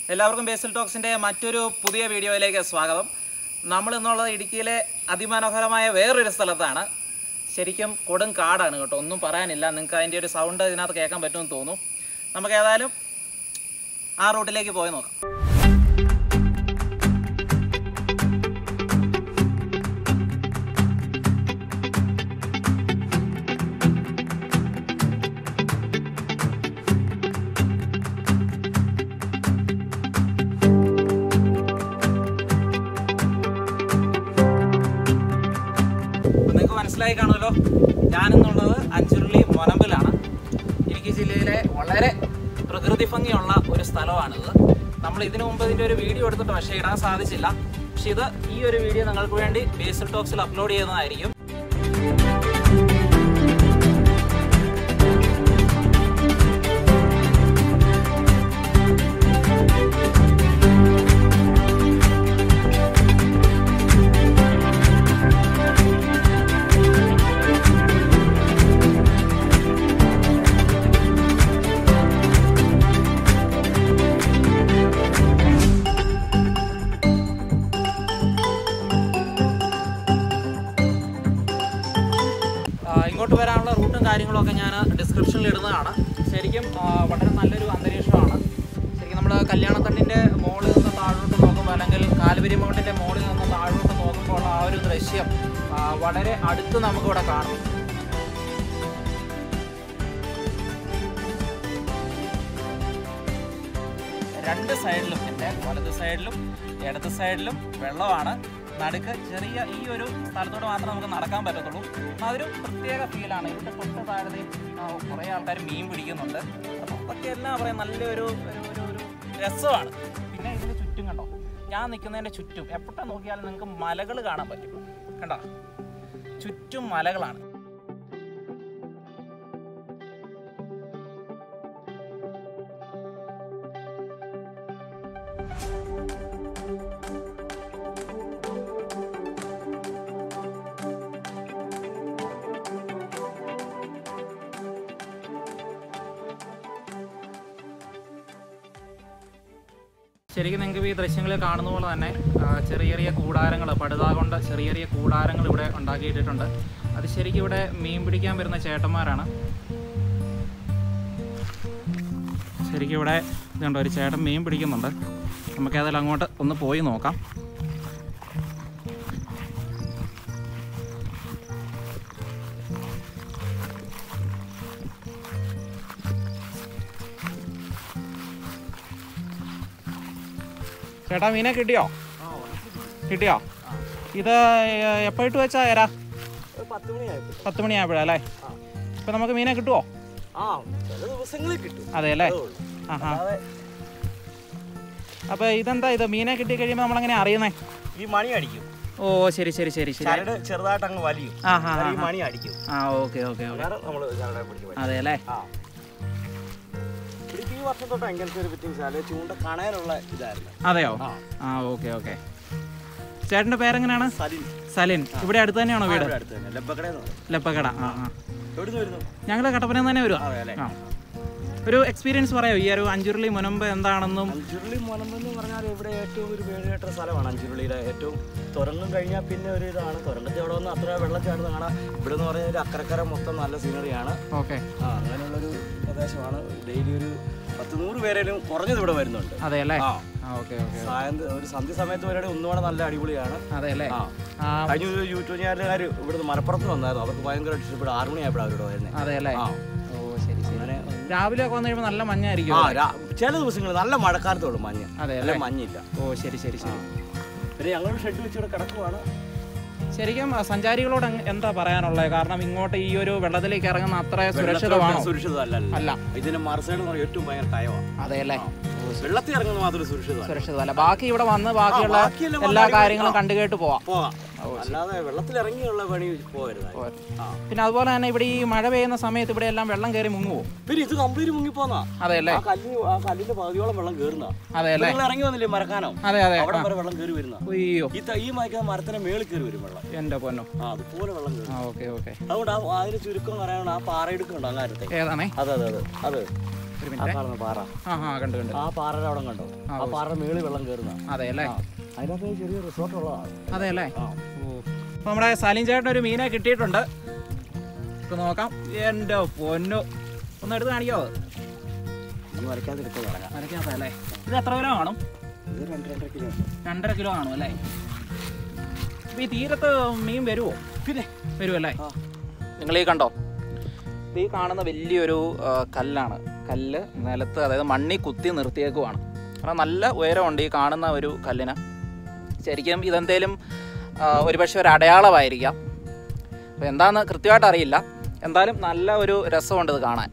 എല്ലാവർക്കും ബേസിൽ ടോക്സിൻ്റെ മറ്റൊരു പുതിയ വീഡിയോയിലേക്ക് സ്വാഗതം നമ്മൾ ഇന്നുള്ളത് ഇടുക്കിയിലെ അതിമനോഹരമായ വേറൊരു സ്ഥലത്താണ് ശരിക്കും കൊടും കാടാണ് കേട്ടോ ഒന്നും പറയാനില്ല നിങ്ങൾക്ക് അതിൻ്റെ ഒരു സൗണ്ട് ഇതിനകത്ത് കേൾക്കാൻ പറ്റുമെന്ന് തോന്നുന്നു നമുക്ക് ഏതായാലും ആ റൂട്ടിലേക്ക് പോയി നോക്കാം നിങ്ങൾക്ക് മനസ്സിലായി കാണുമല്ലോ ഞാനെന്നുള്ളത് അഞ്ചുരുളി മൊനമ്പിലാണ് ഇടുക്കി ജില്ലയിലെ വളരെ പ്രകൃതി ഭംഗിയുള്ള ഒരു സ്ഥലമാണിത് നമ്മൾ ഇതിനു മുമ്പ് ഇതിൻ്റെ ഒരു വീഡിയോ എടുത്തിട്ട് പക്ഷേ ഇടാൻ സാധിച്ചില്ല പക്ഷേ ഇത് ഈ ഒരു വീഡിയോ നിങ്ങൾക്ക് വേണ്ടി ബേസിൽ ടോക്സിൽ അപ്ലോഡ് ചെയ്യുന്നതായിരിക്കും ആ, ഇങ്ങോട്ട് വരാനുള്ള റൂട്ടും കാര്യങ്ങളും ഒക്കെ ഞാൻ ഡിസ്ക്രിപ്ഷനിൽ ഇടുന്നതാണ് ശരിക്കും ആ, വളരെ നല്ലൊരു അന്തരീക്ഷമാണ് ശരിക്കും നമ്മൾ കല്യാണത്തണ്ടിൻ്റെ മുകളിൽ നിന്ന് താഴോട്ട് നോക്കുമ്പോൾ അല്ലെങ്കിൽ കാൽവരി മൗണ്ടിൻ്റെ മുകളിൽ നിന്ന് താഴോട്ട് നോക്കുമ്പോൾ ആ ഒരു ദൃശ്യം ആ, വളരെ അടുത്ത് നമുക്കിവിടെ കാണും രണ്ട് സൈഡിലും എൻ്റെ വലത് സൈഡിലും ഇടത് സൈഡിലും വെള്ളമാണ് നടുക്ക് ചെറിയ ഈ ഒരു സ്ഥലത്തോട് മാത്രമേ നമുക്ക് നടക്കാൻ പറ്റത്തുള്ളൂ അതൊരു പ്രത്യേക ഫീലാണ് ഇവിടെ തൊട്ട് താഴെ കുറേ ആൾക്കാർ മീൻ പിടിക്കുന്നുണ്ട് അപ്പോൾ അതൊക്കെ എല്ലാം പറയാം നല്ലൊരു ഒരു ഒരു ഒരു രസമാണ് പിന്നെ ഇതിന് ചുറ്റും കണ്ടോ ഞാൻ നിൽക്കുന്നതിൻ്റെ ചുറ്റും എപ്പോഴും നോക്കിയാലും നിങ്ങൾക്ക് മലകൾ കാണാൻ പറ്റും കണ്ടോ ചുറ്റും മലകളാണ് ശരിക്കും നിങ്ങൾക്ക് ഈ ദൃശ്യങ്ങളിൽ കാണുന്ന പോലെ തന്നെ ആ, ചെറിയ ചെറിയ കൂടാരങ്ങൾ പടുതാ കൊണ്ട് ചെറിയ ചെറിയ കൂടാരങ്ങൾ ഇവിടെ ഉണ്ടാക്കിയിട്ടിട്ടുണ്ട് അത് ശരിക്കും ഇവിടെ മീൻ പിടിക്കാൻ വരുന്ന ചേട്ടന്മാരാണ് ശരിക്കും ഇവിടെ ഇതുണ്ട് ഒരു ചേട്ടൻ മീൻ പിടിക്കുന്നുണ്ട് നമുക്ക് ഏതായാലും അങ്ങോട്ട് ഒന്ന് പോയി നോക്കാം ചേട്ടാ മീനെ കിട്ടിയോ കിട്ടിയോ ഇത് എപ്പോയിട്ട് വെച്ചാ ഏരാ പത്ത് മണിയായപ്പോ പത്ത് മണിയായപ്പോഴല്ലേ ഇപ്പം നമുക്ക് മീനെ കിട്ടുമോ ആ ചില ദിവസങ്ങളിൽ കിട്ടും അതെ അല്ലേ അതേ ഉള്ളൂ. ആഹാ അല്ലാതെ അപ്പോൾ ഇതെന്താ ഇത് മീനെ കിട്ടി കഴിയുമ്പോൾ നമ്മളെങ്ങനെ അറിയുന്നേ ഈ മണി അടിക്കും ഓ ശരി ശരി ശരി ശരി ചരട് ചെറുതായിട്ട് അങ്ങ് വലിയും ആ ഹാ അന്നേരം ഈ ഹാ മണി അടിക്കും ആ ഓക്കെ ഓക്കെ ഓക്കെ അന്നേരം നമ്മൾ ചരടെ പിടിക്കും അതെ അല്ലേ ആ എനിക്ക് ഈ വർഷം തൊട്ട് ഇങ്ങനത്തെ ഒരു ഫിറ്റിംഗ്സ് അല്ലെ ചൂണ്ട കാണാനുള്ള ഇതായിരുന്നു അതെയോ ആ ആ ഓക്കെ ഓക്കെ ചേട്ടൻ്റെ പേരെങ്ങനെയാണ് സലിൻ സലിൻ ഇവിടെ അടുത്ത് തന്നെയാണോ വീട് ഇവിടെ അടുത്ത് തന്നെ ലബ്ബക്കടയിൽ നിന്ന് ലപ്പക്കട ആ ആ എവിടെ നിന്ന് വരുന്നു ഞങ്ങൾ കട്ടപ്പനയിൽ നിന്ന് തന്നെ വരുവാ അതെ അല്ലേ ആ ഒരു എക്സ്പീരിയൻസ് പറയാമോ ഈ ഒരു അഞ്ചുരുളി മുനമ്പ് എന്താണെന്നും അഞ്ചുരുളി മുനമ്പെന്ന് പറഞ്ഞാൽ ഇവിടെ ഏറ്റവും ഒരു പേരുകേട്ട സ്ഥലമാണ് അഞ്ചുരുളിയിലെ ഏറ്റവും തുരങ്കം കഴിഞ്ഞാൽ പിന്നെ ഒരു ഇതാണ് തുരങ്കത്തിൽ അവിടെ വന്ന് അത്ര വെള്ളം ചാടുന്ന കാണാം ഇവിടെ എന്ന് പറഞ്ഞാൽ ഒരു അക്കരക്കര മൊത്തം നല്ല സീനറിയാണ് ഓക്കെ ആ അങ്ങനെയുള്ളൊരു പ്രദേശമാണ് ഡെയിലി ഒരു പത്ത് നൂറ് പേരേലും കുറഞ്ഞത് ഇവിടെ വരുന്നുണ്ട് അതെ അല്ലേ ആ ആ ഓക്കെ ഓക്കെ സായന്ത ഒരു സന്ധ്യ സമയത്ത് വരെ ഒന്നുകൂടെ നല്ല അടിപൊളിയാണ് അതെ അല്ലേ ആ ആ കഴിഞ്ഞ ഒരു യൂട്യൂബ് ചാനലുകാർ ഇവിടുന്ന് മലപ്പുറത്ത് വന്നായിരുന്നു അവർക്ക് ഭയങ്കര ഇഷ്ടപ്പെട്ടു ആറ് മണിയായപ്പോഴാണ് അവരോട് വരുന്നത് അതെ അല്ലേ ആ ഓ ശരി ശരി അങ്ങനെ രാവിലെ ഒക്കെ വന്നു കഴിയുമ്പോൾ നല്ല മഞ്ഞായിരിക്കും ആ രാ- ചില ദിവസങ്ങളിൽ നല്ല മഴക്കാലത്തുള്ളൂ മഞ്ഞ് അതെ അല്ലെ അല്ലേ മഞ്ഞില്ല ഓ ശരി ശരി ശരി പിന്നെ ഞങ്ങളൊരു ഷെഡ് വെച്ചിവിടെ കിടക്കുവാണ് ശരിക്കും ആ, സഞ്ചാരികളോട് അങ്ങ് എന്താ പറയാനുള്ളത് കാരണം ഇങ്ങോട്ട് ഈ ഒരു വെള്ളത്തിലേക്ക് ഇറങ്ങുന്ന അത്ര സുരക്ഷിതമാണോ സുരക്ഷിതമല്ല അല്ല ഇതിന്റെ മറുസൈഡ് എന്ന് പറഞ്ഞാൽ ഏറ്റവും ഭയങ്കര ടയമാണ് അതെ അല്ലേ വെള്ളത്തിൽ ഇറങ്ങുന്നത് മാത്രം സുരക്ഷിതമല്ല സുരക്ഷിതമല്ല ബാക്കി ഇവിടെ വന്ന് ബാക്കിയുള്ള ആ, ബാക്കിയെല്ലാം എല്ലാ വന്ന് കാര്യങ്ങളും കണ്ടു കേട്ട് പോവാം പോവാം അല്ലാതെ വെള്ളത്തിൽ ഇറങ്ങിയുള്ള പണി പോകരുത് ആ പിന്നെ അതുപോലെ തന്നെ ഇവിടെ ഈ മഴ പെയ്യുന്ന സമയത്ത് ഇവിടെ എല്ലാം വെള്ളം കയറി മുങ്ങുവോ പിന്നെ ഇത് കംപ്ലീറ്റ് മുങ്ങിപ്പോന്നാ അതെ അല്ലേ ആ കല്ലിന് ആ കല്ലിന്റെ പകുതിയോളം വെള്ളം കയറുന്ന അതെ അല്ലേ നിങ്ങൾ ഇറങ്ങി വന്നില്ലേ മരക്കാനോ അതെ അതെ അവിടെ വരെ വെള്ളം കയറി വരുന്ന അയ്യോ ഈ ത- ഈ മയക്കുന്ന മരത്തിന്റെ മേളിൽ കയറി വരും വെള്ളം എൻ്റെ പൊന്നോ ആ അതുപോലെ വെള്ളം കയറും ആ ഓക്കെ ഓക്കെ അതുകൊണ്ട് ആ അതിന് ചുരുക്കം പറയാനുള്ള ആ പാറയെടുക്കുന്നുണ്ട് അങ്ങാരത്തെ ഏതാണേ അതെ അതെ അതെ അതെ ഒരു ആ മിനിറ്റ് കാണുന്ന പാറ ആ ആ കണ്ടു കണ്ടു ആ പാറയുടെ അവിടെ കണ്ടോ ആ പാറയുടെ മേളിൽ വെള്ളം കയറുന്ന അതെ അല്ലേ അതിനകത്ത് ചെറിയ റിസോർട്ട് ഉള്ളതാണ് അതെ അല്ലേ ആ അപ്പോൾ നമ്മുടെ സലീം ചേട്ടൻ ഒരു മീനെ കിട്ടിയിട്ടുണ്ട് ഇപ്പൊ നോക്കാം എൻ്റെ പൊന്നു ഒന്ന് എടുത്ത് കാണിക്കാവോ ഇനി വരയ്ക്കാതെ എടുത്ത് തുടങ്ങാം വരയ്ക്കാത്ത അല്ലേ ഇത് എത്ര കിലോ കാണും ഇത് രണ്ട് രണ്ടര കിലോ രണ്ടര കിലോ കാണും അല്ലേ അപ്പൊ ഈ തീരത്ത് മീൻ വരുമോ പിന്നെ വരുമല്ലേ ആ നിങ്ങൾ ഈ കണ്ടോ ഇത് ഈ കാണുന്ന വലിയൊരു ആ, കല്ലാണ് കല്ല് നിലത്ത് അതായത് മണ്ണി കുത്തി നിർത്തിയേക്കുവാണ് കാരണം നല്ല ഉയരമുണ്ട് ഈ കാണുന്ന ഒരു കല്ലിന് ശരിക്കും ഇതെന്തേലും ആ, ഒരുപക്ഷെ ഒരു അടയാളമായിരിക്കാം അപ്പോൾ എന്താണെന്ന് കൃത്യമായിട്ട് അറിയില്ല എന്തായാലും നല്ല ഒരു രസമുണ്ട് ഇത് കാണാൻ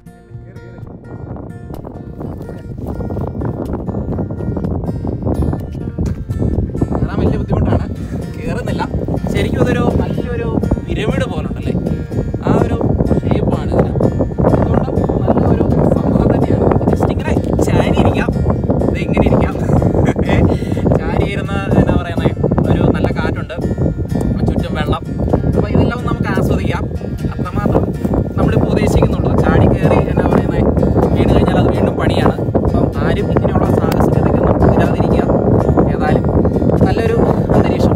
കയറാൻ വലിയ ബുദ്ധിമുട്ടാണ് കയറുന്നില്ല ശരിക്കും ഇതൊരു നല്ലൊരു പിരമിഡ് പോലുണ്ടല്ലേ ആ ഒരു ഷേപ്പാണ് ഇതിന് അതുകൊണ്ട് നല്ലൊരു സംഭവം തന്നെയാണ് ജസ്റ്റ് ഇങ്ങനെ ചാരി ഇരിക്കാം ഇത് ഇങ്ങനെ ഇരിക്കാം ഏ, ചാരി ഇരുന്ന് എന്നാ പറയുന്നത് ഒരു നല്ല കാറ്റുണ്ട് ചുറ്റും വെള്ളം അപ്പോൾ ഇതെല്ലാം ഒന്ന് നമുക്ക് ആസ്വദിക്കാം അത്രമാത്രം നമ്മളിപ്പോൾ ഉദ്ദേശിക്കുന്നുള്ളൂ ചാടി കയറി എന്നാ പറയുന്നത് വീണ് കഴിഞ്ഞാൽ അത് വീണ്ടും പണിയാണ് അപ്പം ആരും ഇങ്ങനെയുള്ള സാഹസികതയ്ക്കൊന്നും ഇല്ലാതിരിക്കുക ഏതായാലും നല്ലൊരു അന്തരീക്ഷം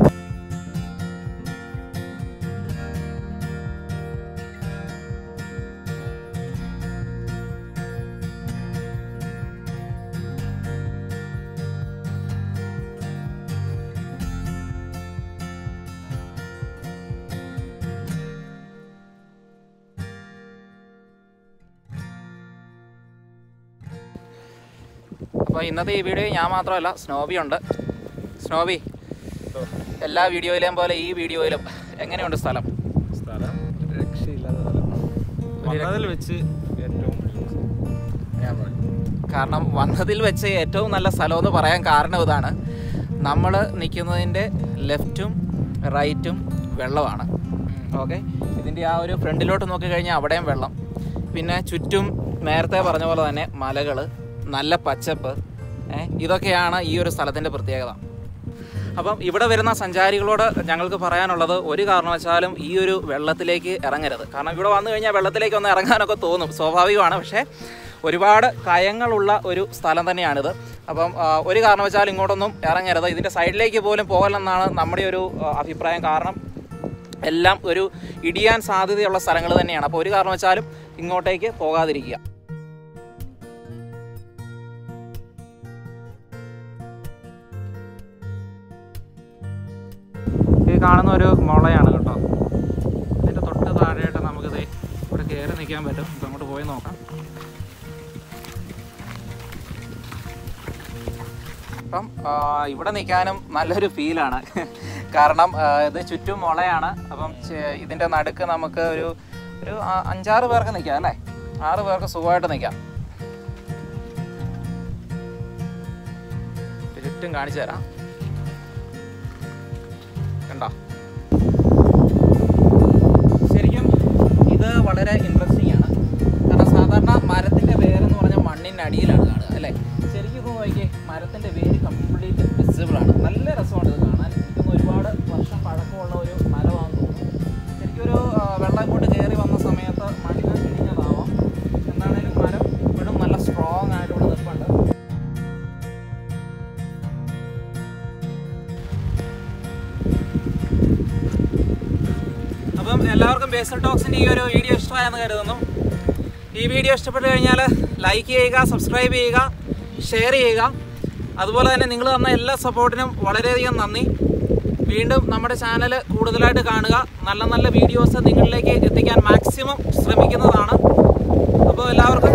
അപ്പോൾ ഇന്നത്തെ ഈ വീഡിയോ ഞാൻ മാത്രമല്ല സ്നോബി ഉണ്ട് സ്നോബി എല്ലാ വീഡിയോയിലെയും പോലെ ഈ വീഡിയോയിലും എങ്ങനെയുണ്ട് സ്ഥലം സ്ഥലം രക്ഷയില്ലാത്ത സ്ഥലം വന്നതിൽ വെച്ച് ഏറ്റവും കാരണം വന്നതിൽ വെച്ച് ഏറ്റവും നല്ല സ്ഥലം എന്ന് പറയാൻ കാരണം ഇതാണ് നമ്മൾ നിൽക്കുന്നതിൻ്റെ ലെഫ്റ്റും റൈറ്റും വെള്ളമാണ് ഓക്കെ ഇതിൻ്റെ ആ ഒരു ഫ്രണ്ടിലോട്ട് നോക്കിക്കഴിഞ്ഞാൽ അവിടെയും വെള്ളം പിന്നെ ചുറ്റും നേരത്തെ പറഞ്ഞ പോലെ തന്നെ മലകൾ നല്ല പച്ചപ്പ് ഏ, ഇതൊക്കെയാണ് ഈ ഒരു സ്ഥലത്തിൻ്റെ പ്രത്യേകത അപ്പം ഇവിടെ വരുന്ന സഞ്ചാരികളോട് ഞങ്ങൾക്ക് പറയാനുള്ളത് ഒരു കാരണവശാലും ഈ ഒരു വെള്ളത്തിലേക്ക് ഇറങ്ങരുത് കാരണം ഇവിടെ വന്നു കഴിഞ്ഞാൽ വെള്ളത്തിലേക്ക് ഒന്ന് ഇറങ്ങാനൊക്കെ തോന്നും സ്വാഭാവികമാണ് പക്ഷേ ഒരുപാട് കയങ്ങളുള്ള ഒരു സ്ഥലം തന്നെയാണിത് അപ്പം ആ, ഒരു കാരണവശാലും ഇങ്ങോട്ടൊന്നും ഇറങ്ങരുത് ഇതിൻ്റെ സൈഡിലേക്ക് പോലും പോകലെന്നാണ് നമ്മുടെ ഒരു ആ, അഭിപ്രായം കാരണം എല്ലാം ഒരു ഇടിയാൻ സാധ്യതയുള്ള സ്ഥലങ്ങൾ തന്നെയാണ് അപ്പോൾ ഒരു കാരണവശാലും ഇങ്ങോട്ടേക്ക് പോകാതിരിക്കുക ഈ കാണുന്ന ഒരു മുളയാണ് കേട്ടോ ഇതിൻ്റെ തൊട്ട് താഴെയായിട്ട് നമുക്കിത് ഇവിടെ കയറി നിൽക്കാൻ പറ്റും ഇപ്പം അങ്ങോട്ട് പോയി നോക്കാം അപ്പം ആ, ഇവിടെ നിൽക്കാനും നല്ലൊരു ഫീലാണ് കാരണം ആ, ഇത് ചുറ്റും മുളയാണ് അപ്പം ചെ- ഇതിൻ്റെ നടുക്ക് നമുക്ക് ഒരു ഒരു ആ- അഞ്ചാറ് പേർക്ക് നിൽക്കാം അല്ലേ ആറ് പേർക്ക് സുഖമായിട്ട് നിൽക്കാം ചുറ്റും കാണിച്ചു തരാം കണ്ടോ ശരിക്കും ഇത് വളരെ ഇൻട്രസ്റ്റിംഗ് ആണ് കാരണം സാധാരണ മരത്തിന്റെ വേരെന്ന് പറഞ്ഞാൽ മണ്ണിന്റെ അടിയിലാണ് കാണുക അല്ലേ ശരിക്കും ഇത് നോക്കിയേ മരത്തിന്റെ വേര് കംപ്ലീറ്റ് വിസിബിൾ ആണ് നല്ല രസമാണ് ഇത് കാണാൻ എനിക്കൊന്ന് ഒരുപാട് വർഷം പഴക്കമുള്ള ഒരു മരമാണെന്ന് തോന്നുന്നു ശരിക്കും ഒരു ആ, വെള്ളം കൊണ്ട് കയറി വന്ന സമയത്ത് മണ്ണ് ഇടിഞ്ഞതാവാം എന്താണേലും മരം ഇപ്പോഴും നല്ല സ്ട്രോങ് ആയിട്ട് ഇവിടെ നിൽപ്പുണ്ട് അപ്പം എല്ലാവർക്കും ബേസൽ ടോക്സിൻ്റെ ഈ ഒരു വീഡിയോ ഇഷ്ടമായെന്ന് കരുതുന്നു ഈ വീഡിയോ ഇഷ്ടപ്പെട്ട് കഴിഞ്ഞാൽ ലൈക്ക് ചെയ്യുക സബ്സ്ക്രൈബ് ചെയ്യുക ഷെയർ ചെയ്യുക അതുപോലെ തന്നെ നിങ്ങൾ തന്ന എല്ലാ സപ്പോർട്ടിനും വളരെയധികം നന്ദി വീണ്ടും നമ്മുടെ ചാനൽ കൂടുതലായിട്ട് കാണുക നല്ല നല്ല വീഡിയോസ് നിങ്ങളിലേക്ക് എത്തിക്കാൻ മാക്സിമം ശ്രമിക്കുന്നതാണ് അപ്പോൾ എല്ലാവർക്കും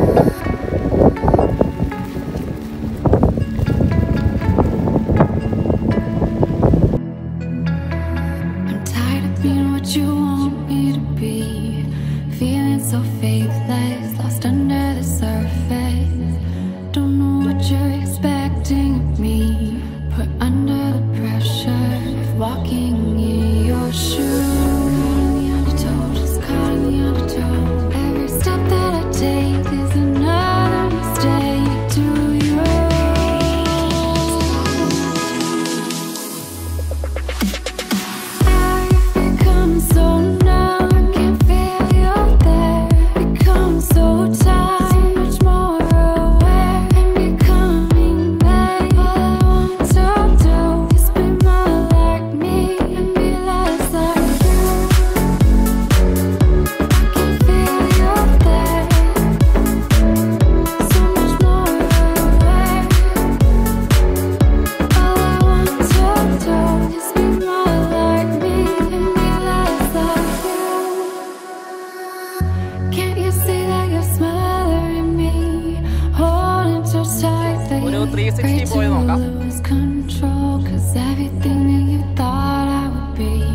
I'm tired of being what you want me to be. Feeling so faithless, lost under the surface. Don't know what you're expecting of me. Put under the pressure of walking in your shoes. Caught in the undertow, just caught in the undertow. Every step that I take is another. പോയി നോക്കാം lose control, cause everything that you thought I would be